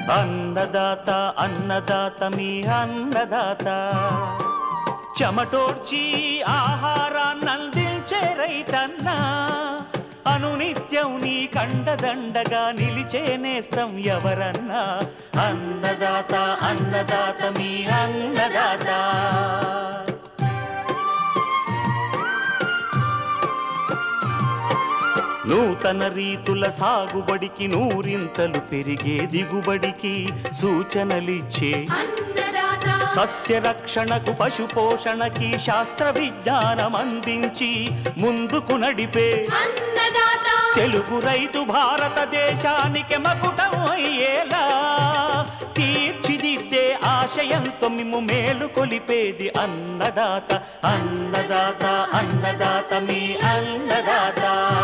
అన్నదాత అన్నదాత మీ అన్నదాత చెమటోడ్చి ఆహారాన్నందించే రైతన్న అనునిత్యం నీ కండదండగా నిలిచే నేస్తం ఎవరన్నా అన్నదాత అన్నదాత మీ అన్నదాత నూతన రీతుల సాగుబడికి నూరింతలు పెరిగే దిగుబడికి సూచనలిచ్చే సస్య రక్షణకు పశు పోషణకి శాస్త్ర విజ్ఞానం అందించి ముందుకు నడిపే తెలుగు రైతు భారతదేశానికి మకుటం అయ్యేలా తీర్చిదిద్దే ఆశయంతో మిమ్ము మేలు కొలిపేది అన్నదాత అన్నదాత అన్నదాత మీ అన్నదాత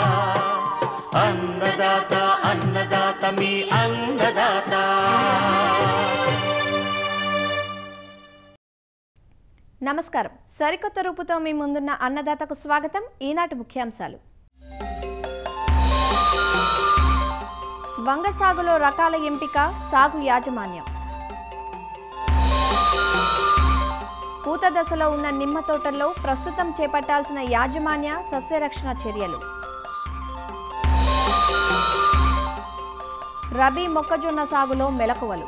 అన్నదాత అన్నదాత మీ అన్నదాత నమస్కారం సరికొత్త రూపుతో మీ ముందున్న అన్నదాతకు స్వాగతం ఈనాటి ముఖ్యాంశాలు వంగ సాగులో రకాల ఎంపిక సాగు యాజమాన్యం పూత దశలో ఉన్న నిమ్మ తోటల్లో ప్రస్తుతం చేపట్టాల్సిన యాజమాన్య సస్యరక్షణ చర్యలు రబీ మొక్కజొన్న సాగులో మెలకువలు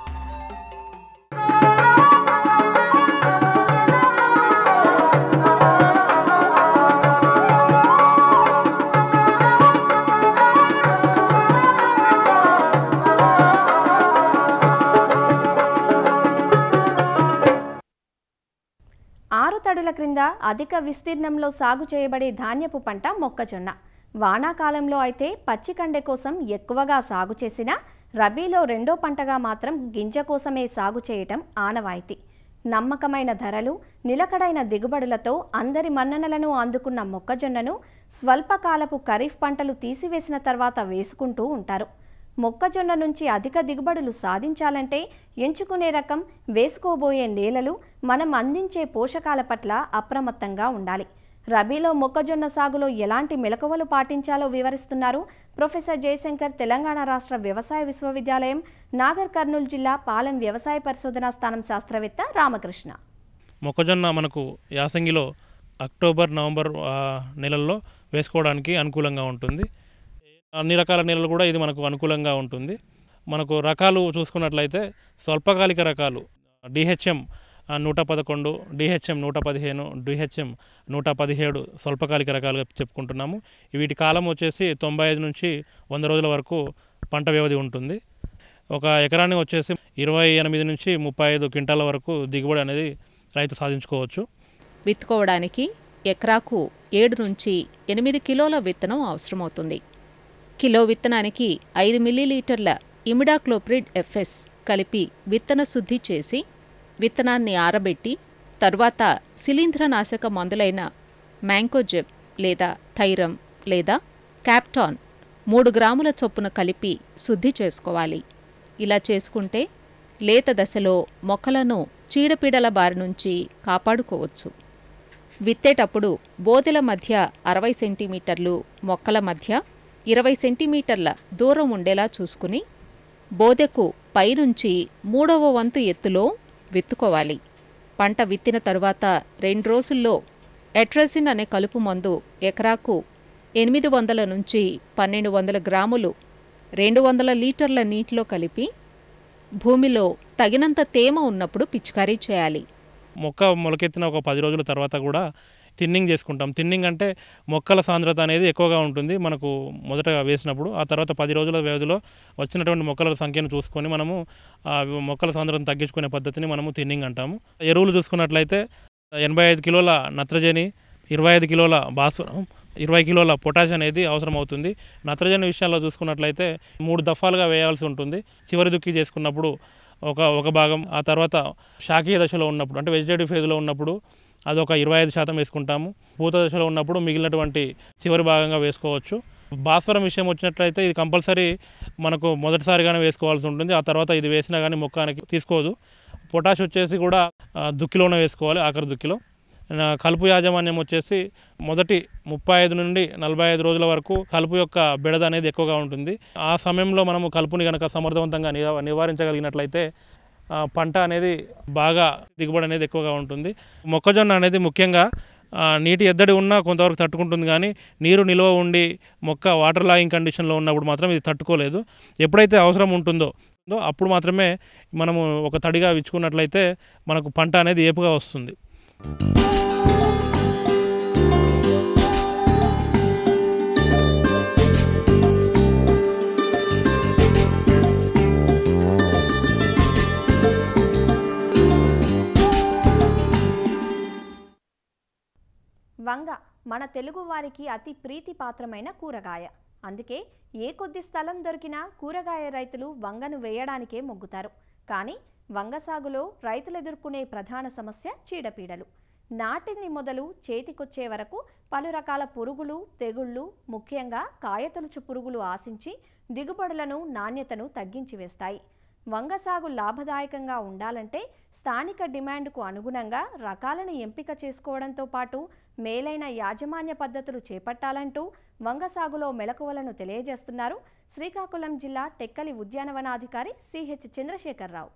ఆరు తడుల క్రింద అధిక విస్తీర్ణంలో సాగు చేయబడే ధాన్యపు పంట మొక్కజొన్న వానాకాలంలో అయితే పచ్చికండె కోసం ఎక్కువగా సాగు చేసిన రబీలో రెండో పంటగా మాత్రం గింజ కోసమే సాగు చేయటం ఆనవాయితీ నమ్మకమైన ధరలు నిలకడైన దిగుబడులతో అందరి మన్ననలను అందుకున్న మొక్కజొన్నను స్వల్పకాలపు ఖరీఫ్ పంటలు తీసివేసిన తర్వాత వేసుకుంటూ ఉంటారు మొక్కజొన్న నుంచి అధిక దిగుబడులు సాధించాలంటే ఎంచుకునే రకం వేసుకోబోయే నేలలు మనం అందించే పోషకాల పట్ల అప్రమత్తంగా ఉండాలి రబీలో మొక్కజొన్న సాగులో ఎలాంటి మెలకువలు పాటించాలో వివరిస్తున్నారు ప్రొఫెసర్ జయశంకర్ తెలంగాణ రాష్ట్ర వ్యవసాయ విశ్వవిద్యాలయం నాగర్ కర్నూలు జిల్లా పాలెం వ్యవసాయ పరిశోధనా స్థానం శాస్త్రవేత్త రామకృష్ణ మొక్కజొన్న మనకు యాసంగిలో అక్టోబర్ నవంబర్ ఆ, నెలల్లో వేసుకోవడానికి అనుకూలంగా ఉంటుంది అన్ని రకాల నెలలు కూడా ఇది మనకు అనుకూలంగా ఉంటుంది మనకు రకాలు చూసుకున్నట్లయితే స్వల్పకాలిక రకాలు డిహెచ్ఎం నూట పదకొండు డిహెచ్ఎం నూట పదిహేను డిహెచ్ఎం నూట పదిహేడు స్వల్పకాలిక రకాలుగా చెప్పుకుంటున్నాము వీటి కాలం వచ్చేసి తొంభై ఐదు నుంచి వంద రోజుల వరకు పంట వ్యవధి ఉంటుంది ఒక ఎకరాన్ని వచ్చేసి ఇరవై ఎనిమిది నుంచి ముప్పై ఐదు క్వింటాల వరకు దిగుబడి అనేది రైతు సాధించుకోవచ్చు విత్తుకోవడానికి ఎకరాకు ఏడు నుంచి ఎనిమిది కిలోల విత్తనం అవసరమవుతుంది కిలో విత్తనానికి ఐదు మిల్లీలీటర్ల ఇమిడాక్లోప్రిడ్ ఎఫ్ఎస్ కలిపి విత్తన శుద్ధి చేసి విత్తనాన్ని ఆరబెట్టి తరువాత శిలీంధ్రనాశక మందులైన మ్యాంకోజెబ్ లేదా థైరం లేదా క్యాప్టాన్ మూడు గ్రాముల చొప్పున కలిపి శుద్ధి చేసుకోవాలి ఇలా చేసుకుంటే లేత దశలో మొక్కలను చీడపీడల బారి నుంచి కాపాడుకోవచ్చు విత్తేటప్పుడు బోదెల మధ్య అరవై సెంటీమీటర్లు మొక్కల మధ్య ఇరవై సెంటీమీటర్ల దూరం ఉండేలా చూసుకుని బోదెకు పైనుంచి మూడవ వంతు ఎత్తులో విత్తుకోవాలి పంట విత్తిన తరువాత రెండు రోజుల్లో ఎట్రజిన్ అనే కలుపు మందు ఎకరాకు ఎనిమిది వందల నుంచి పన్నెండు వందల గ్రాములు రెండు వందల లీటర్ల నీటిలో కలిపి భూమిలో తగినంత తేమ ఉన్నప్పుడు పిచికారీ చేయాలి మొక్క మొలకెత్తిన ఒక పది రోజుల తర్వాత కూడా థిన్నింగ్ చేసుకుంటాం థిన్నింగ్ అంటే మొక్కల సాంద్రత అనేది ఎక్కువగా ఉంటుంది మనకు మొదటగా వేసినప్పుడు ఆ తర్వాత పది రోజుల వ్యవధిలో వచ్చినటువంటి మొక్కల సంఖ్యను చూసుకొని మనము ఆ మొక్కల సాంద్రతను తగ్గించుకునే పద్ధతిని మనము థిన్నింగ్ అంటాము ఎరువులు చూసుకున్నట్లయితే ఎనభై ఐదు కిలోల నత్రజని ఇరవై ఐదు కిలోల భాస్వరం ఇరవై కిలోల పొటాష్ అనేది అవసరం అవుతుంది నత్రజని విషయాల్లో చూసుకున్నట్లయితే మూడు దఫాలుగా వేయాల్సి ఉంటుంది చివరి దుక్కి చేసుకున్నప్పుడు ఒక ఒక భాగం ఆ తర్వాత శాఖీయ దశలో ఉన్నప్పుడు అంటే వెజిటేటివ్ ఫేజ్లో ఉన్నప్పుడు అదొక ఇరవై ఐదు శాతం వేసుకుంటాము పూత దశలో ఉన్నప్పుడు మిగిలినటువంటి చివరి భాగంగా వేసుకోవచ్చు భాస్వరం విషయం వచ్చినట్లయితే ఇది కంపల్సరీ మనకు మొదటిసారిగానే వేసుకోవాల్సి ఉంటుంది ఆ తర్వాత ఇది వేసినా కానీ మొక్కానికి తీసుకోదు పొటాష్ వచ్చేసి కూడా ఆ, దుక్కిలోనే వేసుకోవాలి ఆఖరి దుక్కిలో ఆ, కలుపు యాజమాన్యం వచ్చేసి మొదటి ముప్పై ఐదు నుండి నలభై ఐదు రోజుల వరకు కలుపు యొక్క బెడద అనేది ఎక్కువగా ఉంటుంది ఆ సమయంలో మనము కలుపుని కనుక సమర్థవంతంగా నివా- నివారించగలిగినట్లయితే ఆ, పంట అనేది బాగా దిగుబడి అనేది ఎక్కువగా ఉంటుంది మొక్కజొన్న అనేది ముఖ్యంగా ఆ, నీటి ఎద్దడి ఉన్నా కొంతవరకు తట్టుకుంటుంది కానీ నీరు నిల్వ ఉండి మొక్క వాటర్ లాగింగ్ కండిషన్లో ఉన్నప్పుడు మాత్రం ఇది తట్టుకోలేదు ఎప్పుడైతే అవసరం ఉంటుందో ఉందో అప్పుడు మాత్రమే మనము ఒక తడిగా విచ్చుకున్నట్లయితే మనకు పంట అనేది ఏపుగా వస్తుంది వంగ మన తెలుగు వారికి అతి ప్రీతిపాత్రమైన కూరగాయ అందుకే ఏ కొద్ది స్థలం దొరికినా కూరగాయ రైతులు వంగను వేయడానికే మొగ్గుతారు కానీ వంగ సాగులో రైతులు ఎదుర్కొనే ప్రధాన సమస్య చీడపీడలు నాటింది మొదలు చేతికొచ్చే వరకు పలు రకాల పురుగులు తెగుళ్ళు ముఖ్యంగా కాయతొలుచు పురుగులు ఆశించి దిగుబడులను నాణ్యతను తగ్గించి వేస్తాయి వంగ సాగు లాభదాయకంగా ఉండాలంటే స్థానిక డిమాండ్కు అనుగుణంగా రకాలను ఎంపిక చేసుకోవడంతో పాటు మేలైన యాజమాన్య పద్ధతులు చేపట్టాలంటూ వంగ సాగులో మెలకువలను తెలియజేస్తున్నారు శ్రీకాకుళం జిల్లా టెక్కలి ఉద్యానవనాధికారి సిహెచ్ చంద్రశేఖరరావు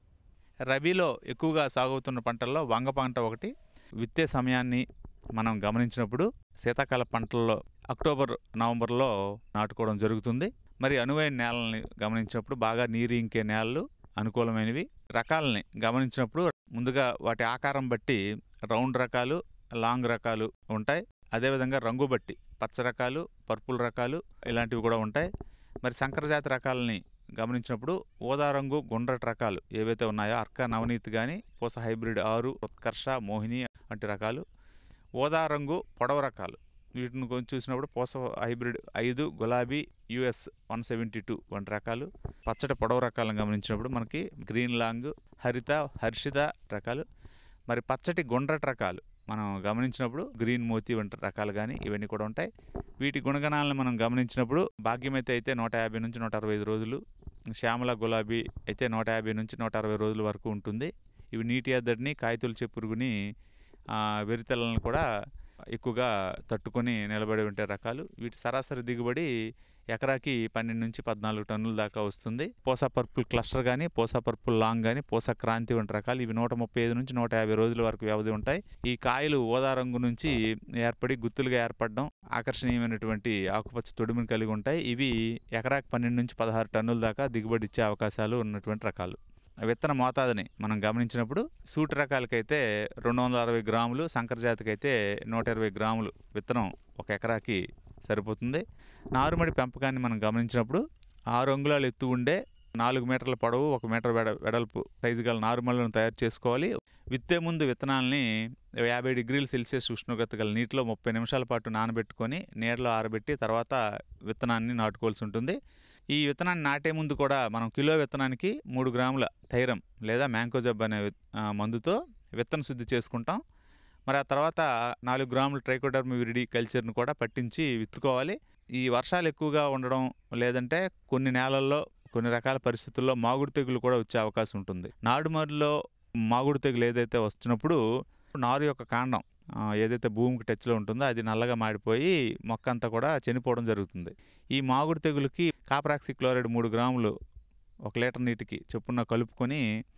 రబీలో ఎక్కువగా సాగుతున్న పంటల్లో వంగ పంట ఒకటి విత్తే సమయాన్ని మనం గమనించినప్పుడు శీతాకాల పంటల్లో అక్టోబర్ నవంబర్లో నాటుకోవడం జరుగుతుంది మరి అనువైన నేలని గమనించినప్పుడు బాగా నీరు ఇంకే నేలలు అనుకూలమైనవి రకాలని గమనించినప్పుడు ముందుగా వాటి ఆకారం బట్టి రౌండ్ రకాలు లాంగ్ రకాలు ఉంటాయి అదేవిధంగా రంగు బట్టి పచ్చ రకాలు పర్పుల్ రకాలు ఇలాంటివి కూడా ఉంటాయి మరి సంకరజాతి రకాలని గమనించినప్పుడు ఓదా రంగు గుండ్రటి రకాలు ఏవైతే ఉన్నాయో అర్క నవనీత్ కానీ పూస హైబ్రిడ్ ఆరు ఉత్కర్ష మోహిని వంటి రకాలు ఓదా రంగు పొడవ రకాలు వీటిని కొంచెం చూసినప్పుడు పూస హైబ్రిడ్ ఐదు గులాబీ యుఎస్ వన్ సెవెంటీ టూ వంటి రకాలు పచ్చడి పొడవ రకాలను గమనించినప్పుడు మనకి గ్రీన్ లాంగ్ హరిత హర్షిత రకాలు మరి పచ్చటి గుండ్రటి రకాలు మనం గమనించినప్పుడు గ్రీన్ మోతి వంటి రకాలు కానీ ఇవన్నీ కూడా ఉంటాయి వీటి గుణగణాలను మనం గమనించినప్పుడు భాగ్యమైతే అయితే నూట యాభై నుంచి నూట అరవై ఐదు రోజులు శ్యామల గులాబీ అయితే నూట యాభై నుంచి నూట అరవై రోజుల వరకు ఉంటుంది ఇవి నీటి ఎద్దడిని కాయతొలిచే పురుగుని ఆ, వెరితెలను కూడా ఎక్కువగా తట్టుకొని నిలబడి ఉండే రకాలు వీటి సరాసరి దిగుబడి ఎకరాకి పన్నెండు నుంచి పద్నాలుగు టన్నుల దాకా వస్తుంది పోసా పర్పుల్ క్లస్టర్ కానీ పోసా పర్పుల్ లాంగ్ కానీ పోసా క్రాంతి వంటి రకాలు ఇవి నూట ముప్పై ఐదు నుంచి నూట యాభై రోజుల వరకు వ్యవధి ఉంటాయి ఈ కాయలు ఓదా రంగు నుంచి ఏర్పడి గుత్తులుగా ఏర్పడడం ఆకర్షణీయమైనటువంటి ఆకుపచ్చ తొడిమిని కలిగి ఉంటాయి ఇవి ఎకరాకి పన్నెండు నుంచి పదహారు టన్నుల దాకా దిగుబడి ఇచ్చే అవకాశాలు ఉన్నటువంటి రకాలు విత్తన మోతాదుని మనం గమనించినప్పుడు సూటి రకాలకైతే రెండు వందల అరవై గ్రాములు సంకర జాతికైతే నూట ఇరవై గ్రాములు విత్తనం ఒక ఎకరాకి సరిపోతుంది నారుమడి పెంపకాన్ని మనం గమనించినప్పుడు ఆరు అంగుళాలు ఎత్తు ఉండే నాలుగు మీటర్ల పొడవు ఒక మీటర్ వెడ వెడల్పు సైజు గల నారుమళ్ళను తయారు చేసుకోవాలి విత్తే ముందు విత్తనాలని యాభై డిగ్రీల సెల్సియస్ ఉష్ణోగ్రత గల నీటిలో ముప్పై నిమిషాల పాటు నానబెట్టుకొని నీడలో ఆరబెట్టి తర్వాత విత్తనాన్ని నాటుకోవాల్సి ఉంటుంది ఈ విత్తనాన్ని నాటే ముందు కూడా మనం కిలో విత్తనానికి మూడు గ్రాముల థైరం లేదా మ్యాంకోజబ్ అనే విత్- ఆ, మందుతో విత్తన శుద్ధి చేసుకుంటాం మరి ఆ తర్వాత నాలుగు గ్రాముల ట్రైకోడర్మ్ విరిడి కల్చర్ను కూడా పట్టించి విత్తుకోవాలి ఈ వర్షాలు ఎక్కువగా ఉండడం లేదంటే కొన్ని నేలల్లో కొన్ని రకాల పరిస్థితుల్లో మాగుడు తెగులు కూడా వచ్చే అవకాశం ఉంటుంది నాడుమరిలో మాగుడు తెగులు ఏదైతే వస్తున్నప్పుడు నారు యొక్క కాండం ఆ, ఏదైతే భూమికి టచ్లో ఉంటుందో అది నల్లగా మాడిపోయి మొక్క అంతా కూడా చనిపోవడం జరుగుతుంది ఈ మాగుడు తెగులుకి కాపరాక్సి క్లోరైడ్ మూడు గ్రాములు ఒక లీటర్ నీటికి చొప్పున కలుపుకొని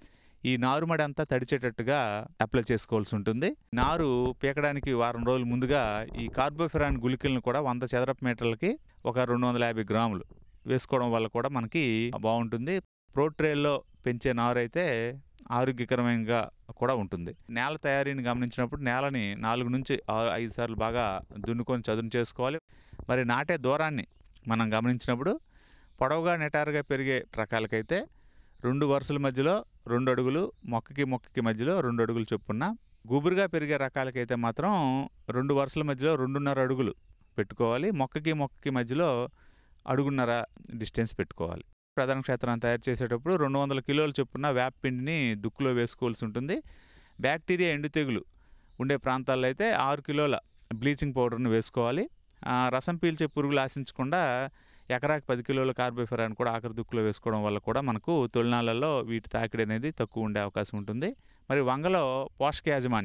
ఈ నారుమడి అంతా తడిచేటట్టుగా అప్లై చేసుకోవాల్సి ఉంటుంది నారు పీకడానికి వారం రోజుల ముందుగా ఈ కార్బోఫెరాన్ గుళికలను కూడా వంద చదరపు మీటర్లకి ఒక రెండు వందల యాభై గ్రాములు వేసుకోవడం వల్ల కూడా మనకి బాగుంటుంది ప్రోట్రేల్లో పెంచే నారు అయితే ఆరోగ్యకరమైనగా కూడా ఉంటుంది నేల తయారీని గమనించినప్పుడు నేలని నాలుగు నుంచి ఆ- ఐదు సార్లు బాగా దున్నుకొని చదును చేసుకోవాలి మరి నాటే దూరాన్ని మనం గమనించినప్పుడు పొడవుగా నిటారుగా పెరిగే రకాలకైతే రెండు వరుసల మధ్యలో రెండు అడుగులు మొక్కకి మొక్కకి మధ్యలో రెండు అడుగులు చొప్పున గుబురుగా పెరిగే రకాలకైతే మాత్రం రెండు వరుసల మధ్యలో రెండున్నర అడుగులు పెట్టుకోవాలి మొక్కకి మొక్కకి మధ్యలో అడుగున్నర డిస్టెన్స్ పెట్టుకోవాలి ప్రధాన క్షేత్రాన్ని తయారు చేసేటప్పుడు రెండు వందల కిలోల చొప్పున వేప పిండిని దుక్కులో వేసుకోవాల్సి ఉంటుంది బ్యాక్టీరియా ఎండు తెగులు ఉండే ప్రాంతాల్లో అయితే ఆరు కిలోల బ్లీచింగ్ పౌడర్ని వేసుకోవాలి ఆ, రసం పీల్చే పురుగులు ఆశించకుండా ఎకరాకి పది కిలోల కార్బోఫెరాన్ కూడా ఆఖరి దుక్కులో వేసుకోవడం వల్ల కూడా మనకు తొలినాళ్ళలో వీటి తాకిడి అనేది తక్కువ ఉండే అవకాశం ఉంటుంది మరి వంగలో పోషక యాజమాన్యం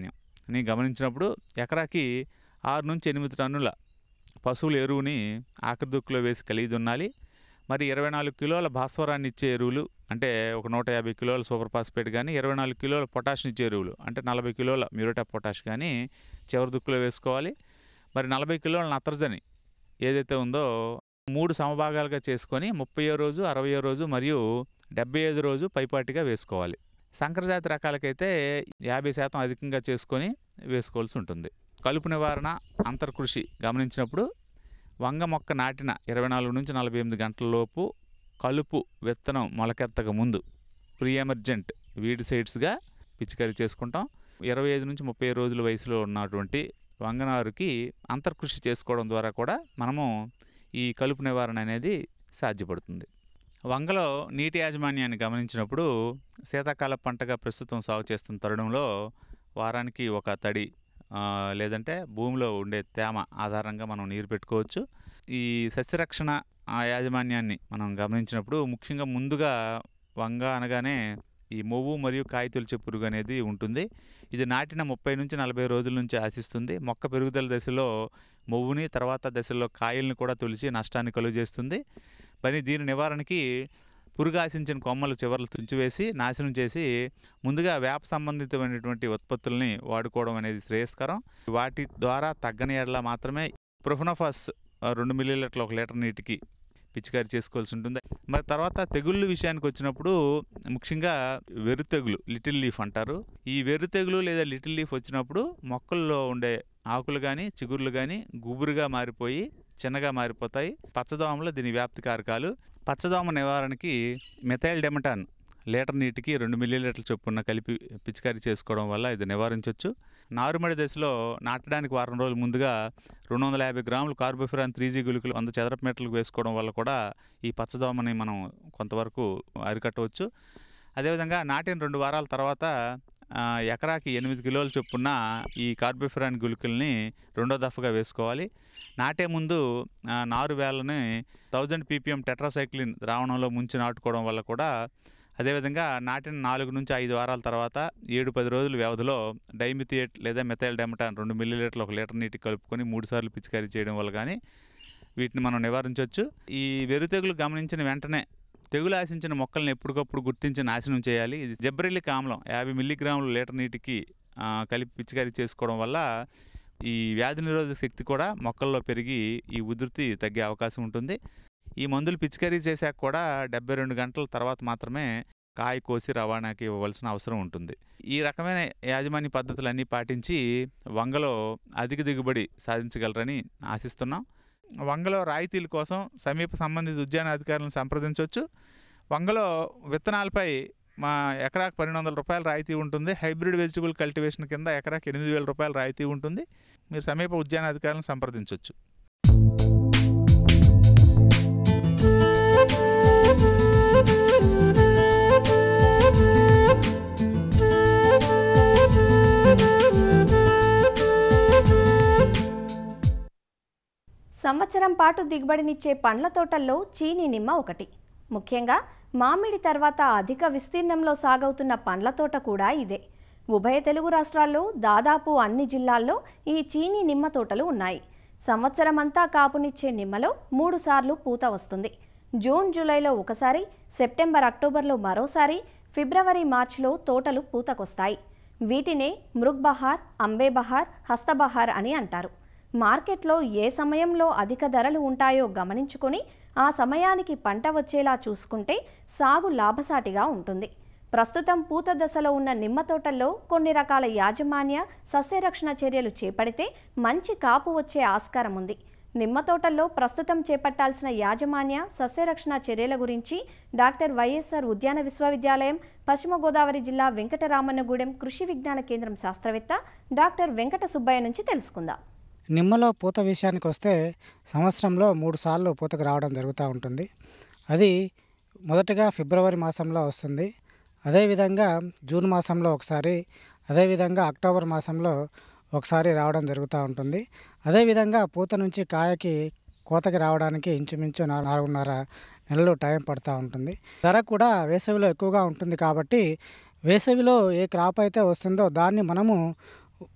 అని గమనించినప్పుడు ఎకరాకి ఆరు నుంచి ఎనిమిది టన్నుల పశువుల ఎరువుని ఆకృదుక్కులో వేసి కలిగి దున్నాలి మరి ఇరవై నాలుగు కిలోల భాస్వరాన్ని ఇచ్చే ఎరువులు అంటే ఒక నూట యాభై కిలోల సూపర్ ఫాస్ఫేట్ కానీ ఇరవై నాలుగు కిలోల పొటాష్ ఇచ్చే ఎరువులు అంటే నలభై కిలోల మ్యూరేటా పొటాష్ కానీ చివరి దుక్కులో వేసుకోవాలి మరి నలభై కిలోల నత్రజని ఏదైతే ఉందో మూడు సమభాగాలుగా చేసుకొని ముప్పయో రోజు అరవయో రోజు మరియు డెబ్బై ఐదు రోజు పైపాటిగా వేసుకోవాలి సంకరజాతి రకాలకైతే యాభై శాతం అధికంగా చేసుకొని వేసుకోవాల్సి ఉంటుంది కలుపు నివారణ అంతర్కృషి గమనించినప్పుడు వంగ మొక్క నాటిన ఇరవై నాలుగు నుంచి నలభై ఎనిమిది గంటల లోపు కలుపు విత్తనం మొలకెత్తక ముందు ప్రీ ఎమర్జెంట్ వీడ్ సైడ్స్గా పిచికారీ చేసుకుంటాం ఇరవై ఐదు నుంచి ముప్పై రోజుల వయసులో ఉన్నటువంటి వంగనారుకి అంతర్కృషి చేసుకోవడం ద్వారా కూడా మనము ఈ కలుపు నివారణ అనేది సాధ్యపడుతుంది వంగలో నీటి యాజమాన్యాన్ని గమనించినప్పుడు శీతాకాల పంటగా ప్రస్తుతం సాగు చేస్తున్న తరుణంలో వారానికి ఒక తడి ఆ, లేదంటే భూమిలో ఉండే తేమ ఆధారంగా మనం నీరు పెట్టుకోవచ్చు ఈ సస్యరక్షణ ఆ యాజమాన్యాన్ని మనం గమనించినప్పుడు ముఖ్యంగా ముందుగా వంగ అనగానే ఈ మొవ్వు మరియు కాయతొలిచే పురుగు అనేది ఉంటుంది ఇది నాటిన ముప్పై నుంచి నలభై రోజుల నుంచి ఆశిస్తుంది మొక్క పెరుగుదల దశలో మొవ్వుని తర్వాత దశలో కాయల్ని కూడా తొలిచి నష్టాన్ని కలుగజేస్తుంది మరి దీని నివారణకి పురుగు ఆశించిన కొమ్మలు చివర్లు తుంచివేసి నాశనం చేసి ముందుగా వేప సంబంధితమైనటువంటి ఉత్పత్తుల్ని వాడుకోవడం అనేది శ్రేయస్కరం వాటి ద్వారా తగ్గని ఎడల మాత్రమే ప్రొఫనోఫాస్ ఆ, రెండు మిల్లీలీటర్లు ఒక లీటర్ నీటికి పిచికారి చేసుకోవాల్సి ఉంటుంది మరి తర్వాత తెగుళ్ళు విషయానికి వచ్చినప్పుడు ముఖ్యంగా వెరు తెగులు లిటిల్ లీఫ్ అంటారు ఈ వెరు తెగులు లేదా లిటిల్ లీఫ్ వచ్చినప్పుడు మొక్కల్లో ఉండే ఆకులు కానీ చిగుర్లు కానీ గుబురుగా మారిపోయి చిన్నగా మారిపోతాయి పచ్చదోమలు దీని వ్యాప్తి కారకాలు పచ్చదోమ నివారణకి మెథైల్ డెమటాన్ లీటర్ నీటికి రెండు మిల్లీలీటర్ల చొప్పున కలిపి పిచికారీ చేసుకోవడం వల్ల ఇది నివారించవచ్చు నారుమడి దశలో నాటడానికి వారం రోజుల ముందుగా రెండు వందల యాభై గ్రాములు కార్బోఫిరాన్ త్రీ జీ గుళికలు వంద చదరపు మీటర్లకు వేసుకోవడం వల్ల కూడా ఈ పచ్చదోమని మనం కొంతవరకు అరికట్టవచ్చు అదేవిధంగా నాటిన రెండు వారాల తర్వాత ఆ, ఎకరాకి ఎనిమిది కిలోల చొప్పున ఈ కార్బోఫిరాన్ గుళికల్ని రెండో దఫగా వేసుకోవాలి నాటే ముందు ఆ, నారు వేళ్ళని థౌజండ్ పీపీఎం టెట్రాసైక్లిన్ ద్రావణంలో ముంచి నాటుకోవడం వల్ల కూడా అదేవిధంగా నాటిన నాలుగు నుంచి ఐదు వారాల తర్వాత ఏడు పది రోజుల వ్యవధిలో డైమిథియేట్ లేదా మెథైల్ డెమటాన్ రెండు మిల్లీలీటర్లు ఒక లీటర్ నీటికి కలుపుకొని మూడు సార్లు పిచికారీ చేయడం వల్ల కానీ వీటిని మనం నివారించవచ్చు ఈ వెరు తెగులు గమనించిన వెంటనే తెగులు ఆశించిన మొక్కల్ని ఎప్పటికప్పుడు గుర్తించి నాశనం చేయాలి ఇది జబ్రెలిక్ ఆమ్లం యాభై మిల్లీగ్రాములు లీటర్ నీటికి ఆ, కలిపి పిచికారీ చేసుకోవడం వల్ల ఈ వ్యాధి నిరోధక శక్తి కూడా మొక్కల్లో పెరిగి ఈ ఉధృతి తగ్గే అవకాశం ఉంటుంది ఈ మందులు పిచికారీ చేశాక కూడా డెబ్బై రెండు గంటల తర్వాత మాత్రమే కాయ కోసి రవాణాకి ఇవ్వవలసిన అవసరం ఉంటుంది ఈ రకమైన యాజమాన్య పద్ధతులన్నీ పాటించి వంగలో అధిక దిగుబడి సాధించగలరని ఆశిస్తున్నాం వంగలో రాయితీల కోసం సమీప సంబంధిత ఉద్యాన అధికారులను సంప్రదించవచ్చు వంగలో విత్తనాలపై మా ఎకరాకు పన్నెండు వందల రూపాయల రాయితీ ఉంటుంది హైబ్రిడ్ వెజిటబుల్ కల్టివేషన్ కింద ఎకరాకి ఎనిమిది వేల రూపాయల రాయితీ ఉంటుంది మీరు సమీప ఉద్యాన అధికారులను సంప్రదించవచ్చు సంవత్సరం పాటు దిగుబడినిచ్చే పండ్ల తోటల్లో చీని నిమ్మ ఒకటి ముఖ్యంగా మామిడి తర్వాత అధిక విస్తీర్ణంలో సాగవుతున్న పండ్ల తోట కూడా ఇదే ఉభయ తెలుగు రాష్ట్రాల్లో దాదాపు అన్ని జిల్లాల్లో ఈ చీని నిమ్మ తోటలు ఉన్నాయి సంవత్సరమంతా కాపునిచ్చే నిమ్మలో మూడు సార్లు పూత వస్తుంది జూన్ జూలైలో ఒకసారి సెప్టెంబర్ అక్టోబర్లో మరోసారి ఫిబ్రవరి మార్చిలో తోటలు పూతకొస్తాయి వీటినే మృగ్బహార్ అంబేబహార్ హస్తబహార్ అని అంటారు మార్కెట్లో ఏ సమయంలో అధిక ధరలు ఉంటాయో గమనించుకొని ఆ సమయానికి పంట వచ్చేలా చూసుకుంటే సాగు లాభసాటిగా ఉంటుంది ప్రస్తుతం పూత దశలో ఉన్న నిమ్మ తోటల్లో కొన్ని రకాల యాజమాన్య సస్యరక్షణ చర్యలు చేపడితే మంచి కాపు వచ్చే ఆస్కారం ఉంది నిమ్మ తోటల్లో ప్రస్తుతం చేపట్టాల్సిన యాజమాన్య సస్యరక్షణ చర్యల గురించి డాక్టర్ వైఎస్ఆర్ ఉద్యాన విశ్వవిద్యాలయం పశ్చిమ గోదావరి జిల్లా వెంకటరామన్నగూడెం కృషి విజ్ఞాన కేంద్రం శాస్త్రవేత్త డాక్టర్ వెంకట సుబ్బయ్య నుంచి తెలుసుకుందాం నిమ్మలో పూత విషయానికి వస్తే సంవత్సరంలో మూడు సార్లు పూతకు రావడం జరుగుతూ ఉంటుంది అది మొదటగా ఫిబ్రవరి మాసంలో వస్తుంది అదేవిధంగా జూన్ మాసంలో ఒకసారి అదేవిధంగా అక్టోబర్ మాసంలో ఒకసారి రావడం జరుగుతూ ఉంటుంది అదేవిధంగా పూత నుంచి కాయకి కోతకి రావడానికి ఇంచుమించు నా- నాలుగున్నర నెలలు టైం పడుతూ ఉంటుంది ధర కూడా వేసవిలో ఎక్కువగా ఉంటుంది కాబట్టి వేసవిలో ఏ క్రాప్ అయితే వస్తుందో దాన్ని మనము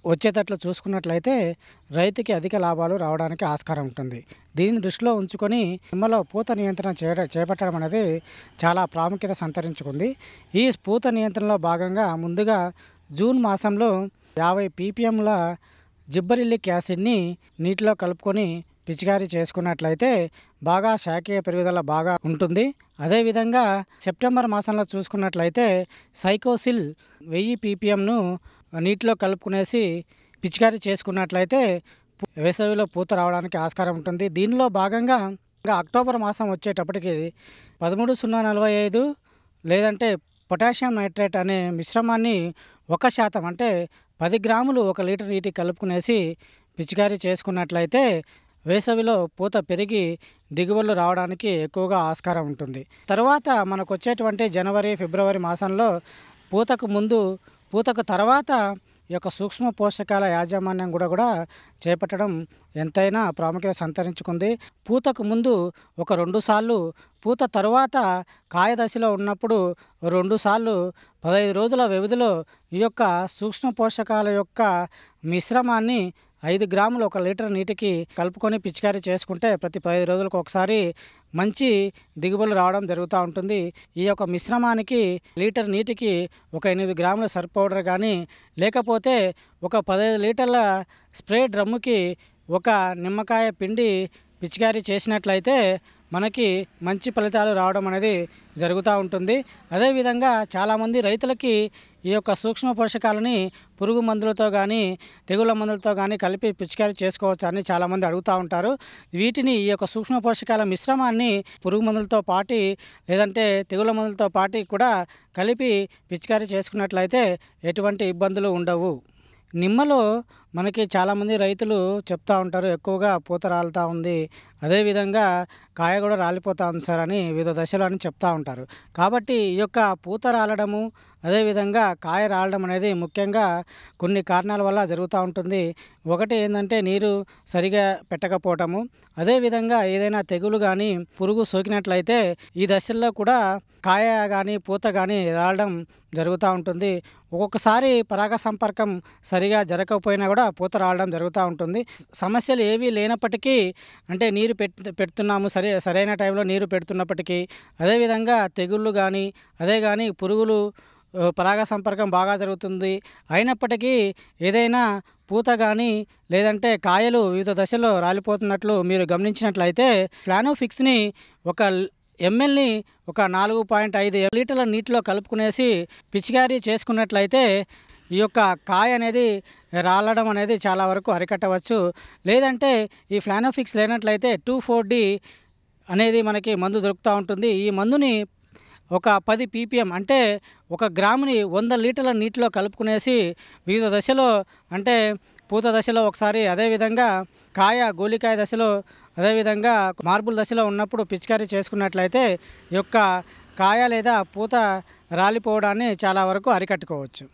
వచ్చేటట్లు చూసుకున్నట్లయితే రైతుకి అధిక లాభాలు రావడానికి ఆస్కారం ఉంటుంది దీన్ని దృష్టిలో ఉంచుకొని నిమ్మలో పూత నియంత్రణ చేయడం చేపట్టడం అనేది చాలా ప్రాముఖ్యత సంతరించుకుంది ఈ పూత నియంత్రణలో భాగంగా ముందుగా జూన్ మాసంలో యాభై పీపీఎంల జిబ్బరిల్లిక్ యాసిడ్ని నీటిలో కలుపుకొని పిచికారీ చేసుకున్నట్లయితే బాగా శాఖీయ పెరుగుదల బాగా ఉంటుంది అదేవిధంగా సెప్టెంబర్ మాసంలో చూసుకున్నట్లయితే సైకోసిల్ వెయ్యి పీపీఎంను నీటిలో కలుపుకునేసి పిచికారీ చేసుకున్నట్లయితే పు- వేసవిలో పూత రావడానికి ఆస్కారం ఉంటుంది దీనిలో భాగంగా ఇంకా అక్టోబర్ మాసం వచ్చేటప్పటికి పదమూడు సున్నా నలభై ఐదు లేదంటే పొటాషియం నైట్రేట్ అనే మిశ్రమాన్ని ఒక శాతం అంటే పది గ్రాములు ఒక లీటర్ నీటికి కలుపుకునేసి పిచికారీ చేసుకున్నట్లయితే వేసవిలో పూత పెరిగి దిగుబడులు రావడానికి ఎక్కువగా ఆస్కారం ఉంటుంది తర్వాత మనకు వచ్చేటువంటి జనవరి ఫిబ్రవరి మాసంలో పూతకు ముందు పూతకు తర్వాత ఈ యొక్క సూక్ష్మ పోషకాల యాజమాన్యం కూడా కూడా చేపట్టడం ఎంతైనా ప్రాముఖ్యత సంతరించుకుంది పూతకు ముందు ఒక రెండు సార్లు పూత తరువాత కాయ దశలో ఉన్నప్పుడు రెండు సార్లు పదహైదు రోజుల వ్యవధిలో ఈ యొక్క సూక్ష్మ పోషకాల యొక్క మిశ్రమాన్ని ఐదు గ్రాములు ఒక లీటర్ నీటికి కలుపుకొని పిచికారీ చేసుకుంటే ప్రతి పదిహేను రోజులకు ఒకసారి మంచి దిగుబడులు రావడం జరుగుతూ ఉంటుంది ఈ యొక్క మిశ్రమానికి లీటర్ నీటికి ఒక ఎనిమిది గ్రాముల సర్ఫ్ పౌడర్ కానీ లేకపోతే ఒక పదహైదు లీటర్ల స్ప్రే డ్రమ్ముకి ఒక నిమ్మకాయ పిండి పిచికారీ చేసినట్లయితే మనకి మంచి ఫలితాలు రావడం అనేది జరుగుతూ ఉంటుంది అదేవిధంగా చాలామంది రైతులకి ఈ యొక్క సూక్ష్మ పోషకాలని పురుగు మందులతో కానీ తెగుళ్ళ మందులతో కానీ కలిపి పిచికారీ చేసుకోవచ్చు అని చాలామంది అడుగుతూ ఉంటారు వీటిని ఈ యొక్క సూక్ష్మ పోషకాల మిశ్రమాన్ని పురుగు మందులతో పాటి లేదంటే తెగుళ్ళ మందులతో పాటి కూడా కలిపి పిచికారీ చేసుకున్నట్లయితే ఎటువంటి ఇబ్బందులు ఉండవు నిమ్మలో మనకి చాలామంది రైతులు చెప్తా ఉంటారు ఎక్కువగా పూత రాలుతూ ఉంది అదేవిధంగా కాయ కూడా రాలిపోతా ఉంది సార్ అని వివిధ దశలు అని చెప్తా ఉంటారు కాబట్టి ఈ యొక్క పూత రాలడము అదేవిధంగా కాయ రాలడం అనేది ముఖ్యంగా కొన్ని కారణాల వల్ల జరుగుతూ ఉంటుంది ఒకటి ఏంటంటే నీరు సరిగా పెట్టకపోవటము అదేవిధంగా ఏదైనా తెగులు కానీ పురుగు సోకినట్లయితే ఈ దశల్లో కూడా కాయ కానీ పూత కానీ రాలడం జరుగుతూ ఉంటుంది ఒక్కొక్కసారి పరాగ సంపర్కం సరిగా జరగకపోయినా కూడా పూత రావడం జరుగుతూ ఉంటుంది సమస్యలు ఏవీ లేనప్పటికీ అంటే నీరు పెట్ పెడుతున్నాము సరే సరైన టైంలో నీరు పెడుతున్నప్పటికీ అదేవిధంగా తెగుళ్ళు కానీ అదే కానీ పురుగులు ఆ, పరాగ సంపర్కం బాగా జరుగుతుంది అయినప్పటికీ ఏదైనా పూత కానీ లేదంటే కాయలు వివిధ దశల్లో రాలిపోతున్నట్లు మీరు గమనించినట్లయితే ఫ్లానోఫిక్స్ని ఒక ఎంఎల్ని ఒక నాలుగు పాయింట్ ఐదు లీటర్ల నీటిలో కలుపుకునేసి పిచికారీ చేసుకున్నట్లయితే ఈ యొక్క కాయ అనేది రాలడం అనేది చాలా వరకు అరికట్టవచ్చు లేదంటే ఈ ఫ్లానోఫిక్స్ లేనట్లయితే టూ ఫోర్ డి అనేది మనకి మందు దొరుకుతూ ఉంటుంది ఈ మందుని ఒక పది పీపీఎం అంటే ఒక గ్రాముని వంద లీటర్ల నీటిలో కలుపుకునేసి వివిధ దశలో అంటే పూత దశలో ఒకసారి అదేవిధంగా కాయ గోలికాయ దశలో అదేవిధంగా మార్బుల్ దశలో ఉన్నప్పుడు పిచికారీ చేసుకున్నట్లయితే ఈ యొక్క కాయ లేదా పూత రాలిపోవడాన్ని చాలా వరకు అరికట్టుకోవచ్చు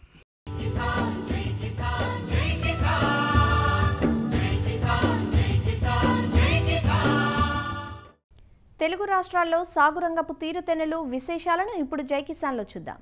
తెలుగు రాష్ట్రాల్లో సాగు రంగపు తీరుతెన్నులు విశేషాలను ఇప్పుడు జై కిసాన్లో చూద్దాం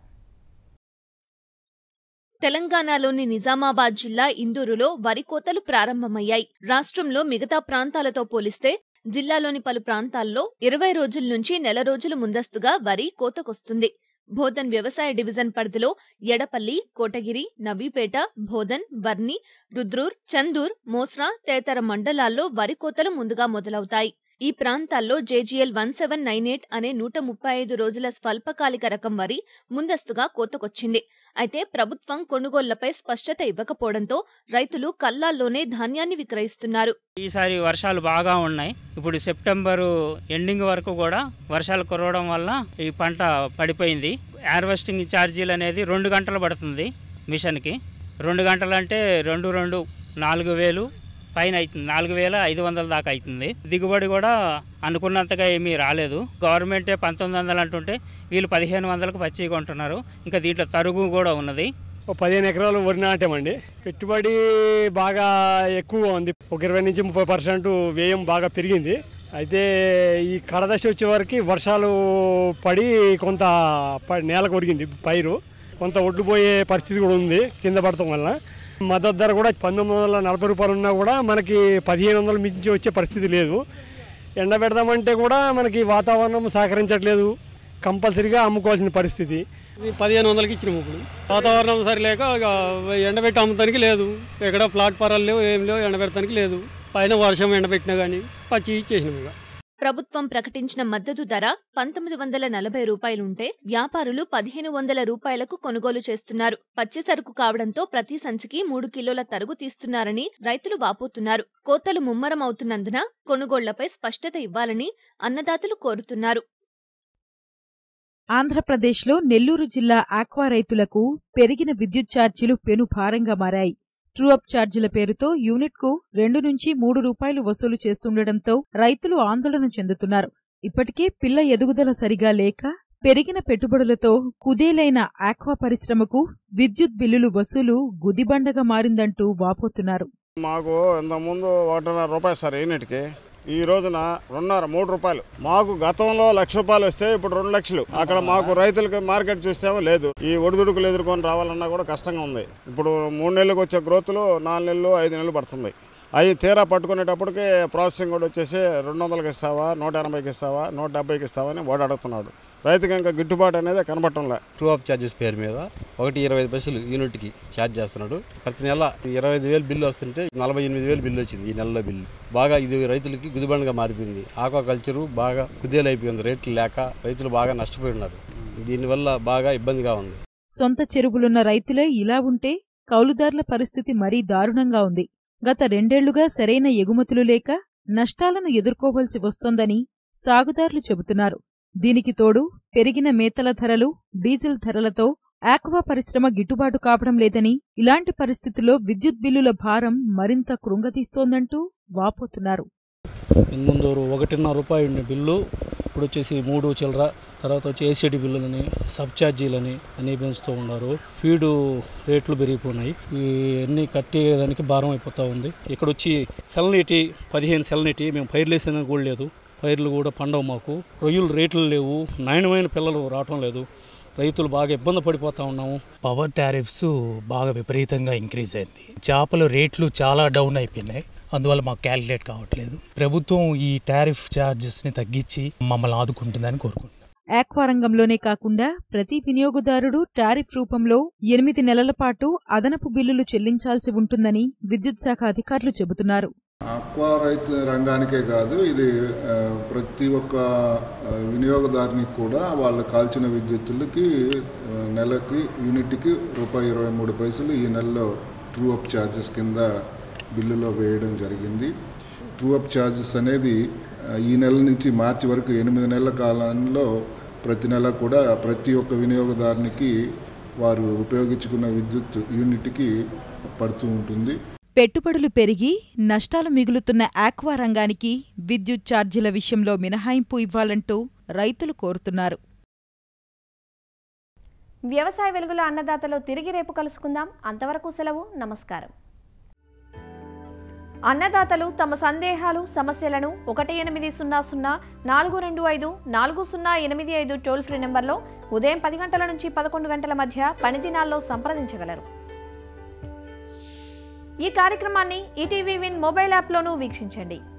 తెలంగాణలోని నిజామాబాద్ జిల్లా ఇందూరులో వరి కోతలు ప్రారంభమయ్యాయి రాష్ట్రంలో మిగతా ప్రాంతాలతో పోలిస్తే జిల్లాలోని పలు ప్రాంతాల్లో ఇరవై రోజుల నుంచి నెల రోజులు ముందస్తుగా వరి కోతకొస్తుంది బోధన్ వ్యవసాయ డివిజన్ పరిధిలో ఎడపల్లి కోటగిరి నవీపేట బోధన్ వర్ని రుద్రూర్ చందూర్ మోస్రా తదితర మండలాల్లో వరి కోతలు ముందుగా మొదలవుతాయి ఈ ప్రాంతాల్లో JGL one seven nine eight అనే నూట ముప్పై ఐదు రోజుల స్వల్పకాలిక రకం వరి ముందస్తుగా కోతకొచ్చింది అయితే ప్రభుత్వం కొనుగోళ్లపై స్పష్టత ఇవ్వకపోవడంతో రైతులు కల్లాల్లోనే ధాన్యాన్ని విక్రయిస్తున్నారు ఈసారి వర్షాలు బాగా ఉన్నాయి ఇప్పుడు సెప్టెంబరు ఎండింగ్ వరకు కూడా వర్షాలు కురవడం వల్ల ఈ పంట పడిపోయింది హార్వెస్టింగ్ ఛార్జీలు అనేది రెండు గంటలు పడుతుంది మిషన్కి రెండు గంటలు అంటే రెండు రెండు నాలుగు వేలు పైన అవుతుంది నాలుగు వేల ఐదు వందల దాకా అవుతుంది దిగుబడి కూడా అనుకున్నంతగా ఏమీ రాలేదు గవర్నమెంటే పంతొమ్మిది వందలు అంటుంటే వీళ్ళు పదిహేను వందలకు పచ్చి కొంటున్నారు ఇంకా దీంట్లో తరుగు కూడా ఉన్నది ఒక పదిహేను ఎకరాలు వరి నాటామండి పెట్టుబడి బాగా ఎక్కువగా ఉంది ఒక ఇరవై నుంచి ముప్పై పర్సెంట్ వ్యయం బాగా పెరిగింది అయితే ఈ కడదశ వచ్చే వరకు వర్షాలు పడి కొంత ప- నేలకు ఒరిగింది పైరు కొంత ఒడ్డు పోయే పరిస్థితి కూడా ఉంది కింద పడటం వల్ల మద్దతు ధర కూడా పంతొమ్మిది వందల నలభై రూపాయలు ఉన్నా కూడా మనకి పదిహేను వందలు మించి వచ్చే పరిస్థితి లేదు ఎండ పెడదామంటే కూడా మనకి వాతావరణం సహకరించట్లేదు కంపల్సరీగా అమ్ముకోవాల్సిన పరిస్థితి ఇది పదిహేను వందలకి ఇచ్చినాము ఇప్పుడు వాతావరణం సరిలేక ఇక ఎండబెట్టి అమ్ముతానికి లేదు ఎక్కడ ప్లాట్ఫారాలు లేవు ఏం లేవు ఎండబెడతానికి లేదు పైన వర్షం ఎండబెట్టినా కానీ పచ్చి ఇచ్చేసినాం ఇక ప్రభుత్వం ప్రకటించిన మద్దతు ధర పంతొమ్మిది వందల నలభై రూపాయలుంటే వ్యాపారులు పదిహేను వందల రూపాయలకు కొనుగోలు చేస్తున్నారు పచ్చి సరుకు కావడంతో ప్రతి సంచికి మూడు కిలోల తరుగు తీస్తున్నారని రైతులు వాపోతున్నారు కోతలు ముమ్మరం అవుతున్నందున కొనుగోళ్లపై స్పష్టత ఇవ్వాలని అన్నదాతలు కోరుతున్నారు ఆంధ్రప్రదేశ్లో నెల్లూరు జిల్లా ఆక్వా రైతులకు పెరిగిన విద్యుత్ ఛార్జీలు పెను భారంగా మారాయి ట్రూఅప్ ఛార్జీల పేరుతో యూనిట్కు రెండు నుంచి మూడు రూపాయలు వసూలు చేస్తుండటంతో రైతులు ఆందోళన చెందుతున్నారు ఇప్పటికే పిల్ల ఎదుగుదల సరిగా లేక పెరిగిన పెట్టుబడులతో కుదేలైన ఆక్వా పరిశ్రమకు విద్యుత్ బిల్లులు వసూలు గుదిబండగా మారిందంటూ వాపోతున్నారు మాకు ఇంతకుముందు ఒకటిన్నర రూపాయలు సార్ యూనిట్కి ఈ రోజున రెండున్నర మూడు రూపాయలు మాకు గతంలో లక్ష రూపాయలు వస్తే ఇప్పుడు రెండు లక్షలు అక్కడ మాకు రైతులకి మార్కెట్ చూస్తేమో లేదు ఈ ఒడిదుడుకులు ఎదుర్కొని రావాలన్నా కూడా కష్టంగా ఉంది ఇప్పుడు మూడు నెలలకు వచ్చే గ్రోత్లు నాలుగు నెలలు ఐదు నెలలు పడుతుంది అవి తీరా పట్టుకునేటప్పటికి ప్రాసెసింగ్ కూడా వచ్చేసి రెండు వందలకి ఇస్తావా నూట ఎనభైకి ఇస్తావా నూట డెబ్బైకి ఇస్తావా అని వాడు అడుగుతున్నాడు రైతుకి ఇంకా గిట్టుబాటు అనేది కనబట్టంలే ట్రూ అప్ ఛార్జెస్ పేరు మీద ఒకటి ఇరవై ఐదు పైసలు యూనిట్కి ఛార్జ్ చేస్తున్నాడు ప్రతి నెల ఇరవై ఐదు వేలు బిల్లు వస్తుంటే నలభై ఎనిమిది వేలు బిల్లు వచ్చింది ఈ నెలలో బిల్లు బాగా ఇది రైతులకి గుదిబండగా మారిపోయింది ఆక్వా కల్చరు బాగా కుదేలైపోయింది రేట్లు లేక రైతులు బాగా నష్టపోయి ఉన్నారు దీనివల్ల బాగా ఇబ్బందిగా ఉంది సొంత చెరువులున్న రైతులే ఇలా ఉంటే కౌలుదారుల పరిస్థితి మరీ దారుణంగా ఉంది గత రెండేళ్లుగా సరైన ఎగుమతులు లేక నష్టాలను ఎదుర్కోవలసి వస్తోందని సాగుదారులు చెబుతున్నారు దీనికి తోడు పెరిగిన మేతల ధరలు డీజిల్ ధరలతో ఆక్వా పరిశ్రమ గిట్టుబాటు కావడం లేదని ఇలాంటి పరిస్థితుల్లో విద్యుత్ బిల్లుల భారం మరింత కృంగతీస్తోందంటూ వాపోతున్నారు ముందు ఒకటిన్నర రూపాయి ఉండే బిల్లు ఇప్పుడు వచ్చేసి మూడు చిల్లర తర్వాత వచ్చి ఏసీడీ బిల్లులని సబ్ ఛార్జీలని అన్నీ పెంచుతూ ఉన్నారు ఫీడు రేట్లు పెరిగిపోయినాయి ఇవన్నీ కట్టేదానికి భారం అయిపోతూ ఉంది ఇక్కడ వచ్చి సెల్నీటి పదిహేను సెల్నీటి మేము పైర్లు వేసేందుకు కూడా లేదు పైర్లు కూడా పండవు మాకు రొయ్యలు రేట్లు లేవు నాణ్యమైన పిల్లలు రావటం లేదు రైతులు బాగా ఇబ్బంది పడిపోతూ ఉన్నాము పవర్ టారిఫ్స్ బాగా విపరీతంగా ఇంక్రీజ్ అయింది చేపల రేట్లు చాలా డౌన్ అయిపోయినాయి అందువల్ల మాకు క్యాలిక్యులేట్ కావట్లేదు ప్రభుత్వం ఈ టారిఫ్ ఛార్జెస్ని తగ్గించి మమ్మల్ని ఆదుకుంటుందని కోరుకుంటున్నాం ఆక్వా రంగంలోనే కాకుండా ప్రతి వినియోగదారుడు టారిఫ్ రూపంలో ఎనిమిది నెలల పాటు అదనపు బిల్లులు చెల్లించాల్సి ఉంటుందని విద్యుత్ శాఖ అధికారులు చెబుతున్నారు ఆక్వా రైతు రంగానికే కాదు ఇది ఆ, ప్రతి ఒక్క ఆ, వినియోగదారునికి కూడా వాళ్ళు కాల్చిన విద్యుత్తులకి ఆ, నెలకి యూనిట్కి రూపాయి ఇరవై మూడు పైసలు ఈ నెలలో ట్రూ అప్ ఛార్జెస్ కింద బిల్లులో వేయడం జరిగింది ట్రూ అప్ ఛార్జెస్ అనేది ఆ, ఈ నెల నుంచి మార్చి వరకు ఎనిమిది నెలల కాలంలో ప్రతి నెల కూడా ప్రతి ఒక్క వినియోగదారునికి వారు ఉపయోగించుకున్న విద్యుత్ యూనిట్కి పడుతూ ఉంటుంది పెట్టుబడులు పెరిగి నష్టాలు మిగులుతున్న ఆక్వా రంగానికి విద్యుత్ ఛార్జీల విషయంలో మినహాయింపు ఇవ్వాలంటూ రైతులు కోరుతున్నారు వ్యవసాయ వెలుగుల అన్నదాతలో తిరిగి రేపు కలుసుకుందాం అంతవరకు సెలవు నమస్కారం అన్నదాతలు తమ సందేహాలు సమస్యలను ఒకటి ఎనిమిది సున్నా సున్నా నాలుగు రెండు ఐదు నాలుగు సున్నా ఎనిమిది ఐదు టోల్ ఫ్రీ నెంబర్లో ఉదయం పది గంటల నుంచి పదకొండు గంటల మధ్య పని దినాల్లో సంప్రదించగలరు ఈ కార్యక్రమాన్ని ఈటీవీ విన్ మొబైల్ యాప్లోనూ వీక్షించండి